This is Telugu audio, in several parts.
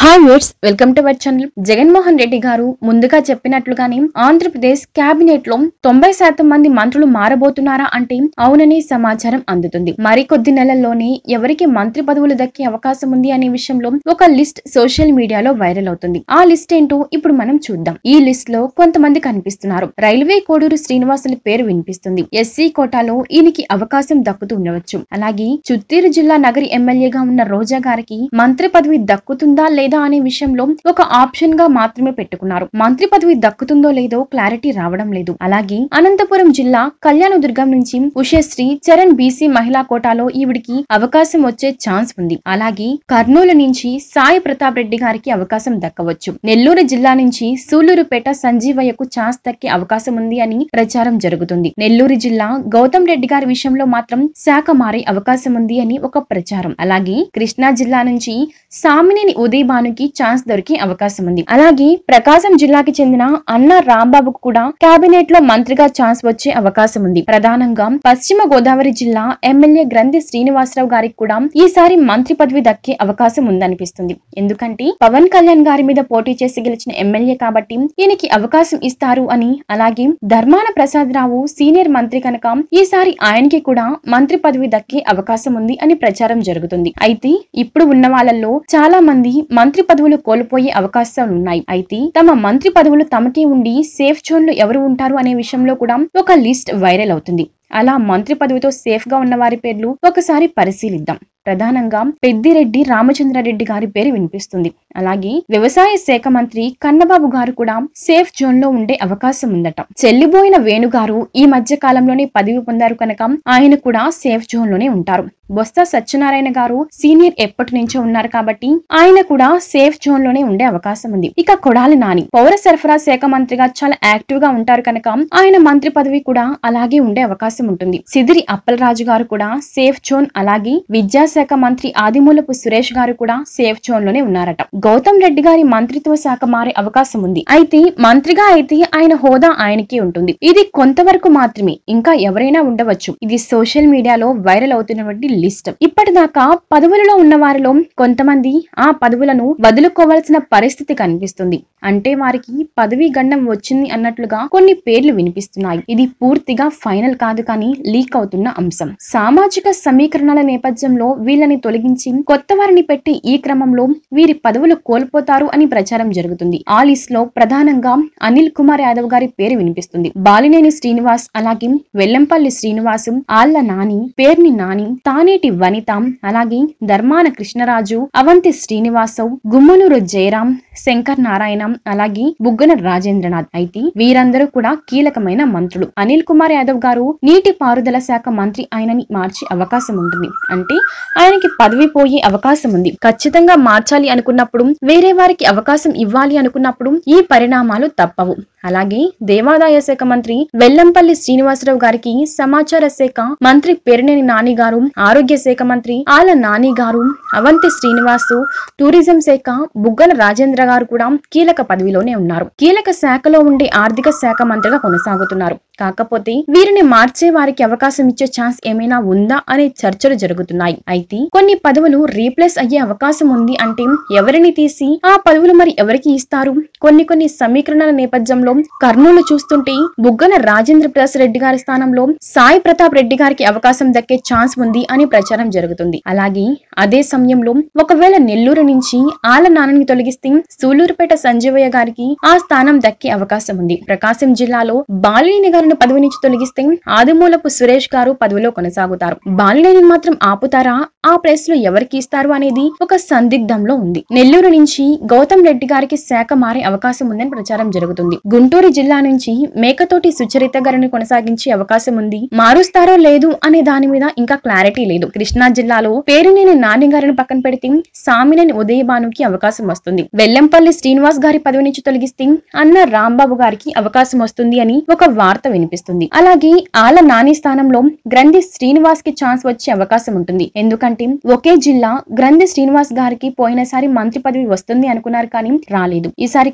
hi words welcome to our channel Jaganmohan Reddy గారు ముందుగా చెప్పినట్లుగానే ఆంధ్రప్రదేశ్ కేబినెట్ లో తొంభై శాతం మంది మంత్రులు మారబోతున్నారా అంటే అవుననే సమాచారం అందుతుంది మరికొద్ది నెలల్లోనే ఎవరికి మంత్రి పదవులు దక్కే అవకాశం ఉంది అనే విషయంలో ఒక లిస్ట్ సోషల్ మీడియాలో వైరల్ అవుతుంది ఆ లిస్ట్ ఏంటో ఇప్పుడు మనం చూద్దాం ఈ లిస్ట్ లో కొంతమంది కనిపిస్తున్నారు రైల్వే కోడూరు శ్రీనివాసుల పేరు వినిపిస్తుంది ఎస్సీ కోటాలో ఈయనకి అవకాశం దక్కుతూ ఉండవచ్చు అలాగే చిత్తూరు జిల్లా నగరి ఎమ్మెల్యేగా ఉన్న రోజా గారికి మంత్రి పదవి దక్కుతుందా లేదా అనే విషయంలో ఒక ఆప్షన్ గా మాత్రమే పెట్టుకున్నారు మంత్రి పదవి దక్కుతుందో లేదో క్లారిటీ రావడం లేదు అలాగే అనంతపురం జిల్లా కళ్యాణదుర్గం నుంచి ఉషశ్రీ చరణ్ బీసీ మహిళా కోటాలో ఈవిడికి అవకాశం వచ్చే ఛాన్స్ ఉంది అలాగే కర్నూలు నుంచి సాయి ప్రతాప్ రెడ్డి గారికి అవకాశం దక్కవచ్చు నెల్లూరు జిల్లా నుంచి సూలూరుపేట సంజీవయ్యకు ఛాన్స్ దక్కే అవకాశం ఉంది అని ప్రచారం జరుగుతుంది నెల్లూరు జిల్లా గౌతమ్ రెడ్డి గారి విషయంలో మాత్రం శాఖ మారే అవకాశం ఉంది అని ఒక ప్రచారం అలాగే కృష్ణా జిల్లా నుంచి సామినేని ఉదయ్ భానుకి ఛాన్స్ దొరికే అవకాశం ఉంది అలాగే ప్రకాశం జిల్లాకి చెందిన అన్న రాంబాబుకు కూడా కేబినెట్ లో మంత్రిగా ఛాన్స్ వచ్చే అవకాశం ఉంది ప్రధానంగా పశ్చిమ గోదావరి జిల్లా ఎమ్మెల్యే గ్రంథి శ్రీనివాసరావు గారికి కూడా ఈసారి మంత్రి పదవి దక్కే అవకాశం ఉందనిపిస్తుంది ఎందుకంటే పవన్ కళ్యాణ్ గారి మీద పోటీ చేసి గెలిచిన ఎమ్మెల్యే కాబట్టి ఈయనకి అవకాశం ఇస్తారు అని అలాగే ధర్మాన ప్రసాద్ రావు సీనియర్ మంత్రి కనుక ఈసారి ఆయనకి కూడా మంత్రి పదవి దక్కే అవకాశం ఉంది అని ప్రచారం జరుగుతుంది అయితే ఇప్పుడు ఉన్న వాళ్ళల్లో చాలా మంది మంత్రి పదవులు కోల్పోయే అవకాశాలు ఉన్నాయి అయితే తమ మంత్రి పదవులు తమకే ఉండి సేఫ్ జోన్ లో ఎవరు ఉంటారు అనే విషయంలో కూడా ఒక లిస్ట్ వైరల్ అవుతుంది అలా మంత్రి పదవితో సేఫ్ గా ఉన్న వారి పేర్లు ఒకసారి పరిశీలిద్దాం ప్రధానంగా పెద్దిరెడ్డి రామచంద్రారెడ్డి గారి పేరు వినిపిస్తుంది అలాగే వ్యవసాయ శాఖ మంత్రి కన్నబాబు గారు కూడా సేఫ్ జోన్ లో ఉండే అవకాశం ఉందట చెల్లిబోయిన వేణు గారు ఈ మధ్య కాలంలోనే పదవి పొందారు కనుక ఆయన కూడా సేఫ్ జోన్ లోనే ఉంటారు బొత్స సత్యనారాయణ గారు సీనియర్ ఎప్పటి నుంచో ఉన్నారు కాబట్టి ఆయన కూడా సేఫ్ జోన్ లోనే ఉండే అవకాశం ఉంది ఇక కొడాలి నాని పౌర సరఫరా శాఖ మంత్రిగా చాలా యాక్టివ్ గా ఉంటారు కనుక ఆయన మంత్రి పదవి కూడా అలాగే ఉండే అవకాశం ఉంటుంది సిదిరి అప్పలరాజు గారు కూడా సేఫ్ జోన్ అలాగే విద్యాశాఖ మంత్రి ఆదిమూలపు సురేష్ గారు కూడా సేఫ్ జోన్ లోనే ఉన్నారట గౌతమ్ రెడ్డి గారి మంత్రిత్వ శాఖ మారే అవకాశం ఉంది అయితే మంత్రిగా అయితే ఆయన హోదా ఆయనకే ఉంటుంది ఇది కొంతవరకు మాత్రమే ఇంకా ఎవరైనా ఉండవచ్చు ఇది సోషల్ మీడియాలో వైరల్ అవుతున్నటువంటి లిస్ట్ ఇప్పటిదాకా పదవులలో ఉన్న వారిలో కొంతమంది ఆ పదవులను వదులుకోవాల్సిన పరిస్థితి కనిపిస్తుంది అంటే వారికి పదవీ గండం వచ్చింది అన్నట్లుగా కొన్ని పేర్లు వినిపిస్తున్నాయి ఇది పూర్తిగా ఫైనల్ కాదు కానీ లీక్ అవుతున్న అంశం సామాజిక సమీకరణల నేపథ్యంలో వీళ్ళని తొలగించి కొత్త వారిని పెట్టి ఈ క్రమంలో వీరి పదవులు కోల్పోతారు అని ప్రచారం జరుగుతుంది ఆ లిస్ట్ లో ప్రధానంగా అనిల్ కుమార్ యాదవ్ గారి పేరు వినిపిస్తుంది బాలినేని శ్రీనివాస్ అలాగే వెల్లంపల్లి శ్రీనివాసు ఆళ్ల నాని పేర్ని నాని తానేటి వనిత అలాగే ధర్మాన కృష్ణరాజు అవంతి శ్రీనివాసవ్ గుమ్మనూరు జయరాం శంకర్ నారాయణ అలాగే బుగ్గన రాజేంద్రనాథ్ అయితే వీరందరూ కూడా కీలకమైన మంత్రులు అనిల్ కుమార్ యాదవ్ గారు నీటి పారుదల శాఖ మంత్రి ఆయనని మార్చే అవకాశం ఉంటుంది అంటే ఆయనకి పదవి పోయే అవకాశం ఉంది ఖచ్చితంగా మార్చాలి అనుకున్నప్పుడు వేరే వారికి అవకాశం ఇవ్వాలి అనుకున్నప్పుడు ఈ పరిణామాలు తప్పవు అలాగే దేవాదాయ శాఖ మంత్రి వెల్లంపల్లి శ్రీనివాసరావు గారికి సమాచార శాఖ మంత్రి పేరునేని నాని గారు ఆరోగ్య శాఖ మంత్రి ఆల నాని గారు అవంతి శ్రీనివాసు టూరిజం శాఖ బుగ్గన రాజేంద్ర గారు కూడా కీలక పదవిలోనే ఉన్నారు కీలక శాఖలో ఉండే ఆర్థిక శాఖ మంత్రిగా కొనసాగుతున్నారు కాకపోతే వీరిని మార్చే వారికి అవకాశం ఇచ్చే ఛాన్స్ ఏమైనా ఉందా అనే చర్చలు జరుగుతున్నాయి అయితే కొన్ని పదవులు రీప్లేస్ అయ్యే అవకాశం ఉంది అంటే ఎవరిని తీసి ఆ పదవులు మరి ఎవరికి ఇస్తారు కొన్ని కొన్ని సమీకరణల నేపథ్యంలో కర్నూలు చూస్తుంటే బుగ్గన రాజేంద్ర ప్రసాద్ రెడ్డి గారి స్థానంలో సాయి ప్రతాప్ రెడ్డి గారికి అవకాశం దక్కే ఛాన్స్ ఉంది అని ప్రచారం జరుగుతుంది అలాగే అదే సమయంలో ఒకవేళ నెల్లూరు నుంచి ఆల నాన్నని తొలగిస్తే సూలూరుపేట సంజీవయ్య గారికి ఆ స్థానం దక్కే అవకాశం ఉంది ప్రకాశం జిల్లాలో బాలినేని గారిని పదవి నుంచి తొలగిస్తే ఆదిమూలపు సురేష్ గారు పదవిలో కొనసాగుతారు బాలినేని మాత్రం ఆపుతారా ఆ ప్లేస్ లో ఎవరికి ఇస్తారు అనేది ఒక సందిగ్ధంలో ఉంది నెల్లూరు నుంచి గౌతమ్ రెడ్డి గారికి శాఖ మారే అవకాశం ఉందని ప్రచారం జరుగుతుంది గుంటూరు జిల్లా నుంచి మేకతోటి సుచరిత గారిని కొనసాగించే అవకాశం ఉంది మారుస్తారో లేదు అనే దాని మీద ఇంకా క్లారిటీ లేదు కృష్ణా జిల్లాలో పేరునేని నాని గారిని పక్కన పెడితే సామినేని ఉదయభానుకి అవకాశం వస్తుంది వెల్లంపల్లి శ్రీనివాస్ గారి పదవి నుంచి తొలగిస్తే అన్న రాంబాబు గారికి అవకాశం వస్తుంది అని ఒక వార్త వినిపిస్తుంది అలాగే ఆల నాని స్థానంలో గ్రంథి శ్రీనివాస్ కి ఛాన్స్ వచ్చే అవకాశం ఉంటుంది ఎందుకంటే ఒకే జిల్లా గ్రంథి శ్రీనివాస్ గారికి పోయినసారి మంత్రి పదవి వస్తుంది అనుకున్నారు కానీ రాలేదు ఈసారి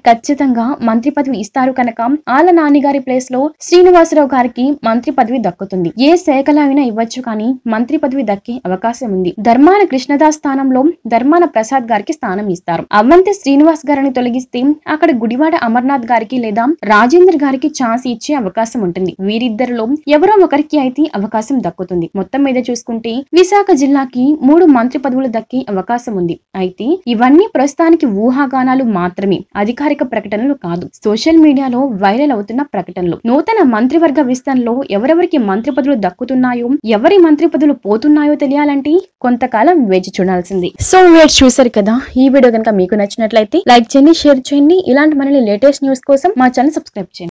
ఖచ్చితంగా మంత్రి పదవి ఇస్తారు కనుక ఆల నాన్నగారి ప్లేస్ లో శ్రీనివాసరావు గారికి మంత్రి పదవి దక్కుతుంది ఏ శాఖలో అయినా ఇవ్వచ్చు కానీ మంత్రి పదవి దక్కే అవకాశం ఉంది ధర్మాన కృష్ణదాస్ స్థానంలో ధర్మాన ప్రసాద్ గారికి స్థానం ఇస్తారు అవంతి శ్రీనివాస్ గారిని తొలగిస్తే అక్కడ గుడివాడ అమర్నాథ్ గారికి లేదా రాజేంద్ర గారికి ఛాన్స్ ఇచ్చే అవకాశం ఉంటుంది వీరిద్దరిలో ఎవరో ఒకరికి అయితే అవకాశం దక్కుతుంది మొత్తం మీద చూసుకుంటే విశాఖ జిల్లాకి మూడు మంత్రి పదవులు దక్కే అవకాశం ఉంది అయితే ఇవన్నీ ప్రస్తుతానికి ఊహాగానాలు మాత్రమే అధికారిక ప్రకటనలు కాదు సోషల్ మీడియాలో వైరల్ అవుతున్న ప్రకటనలు నూతన మంత్రివర్గ విస్తరణలో ఎవరెవరికి మంత్రి పదవులు దక్కుతున్నాయో ఎవరి మంత్రి పదవులు పోతున్నాయో తెలియాలంటే కొంతకాలం వేచి చూడాల్సింది సో వేట్ చూసారు కదా ఈ వీడియో కనుక మీకు నచ్చినట్లయితే లైక్ చేయండి షేర్ చేయండి ఇలాంటి మరిన్ని లేటెస్ట్ న్యూస్ కోసం మా ఛానల్ సబ్స్క్రైబ్ చేయండి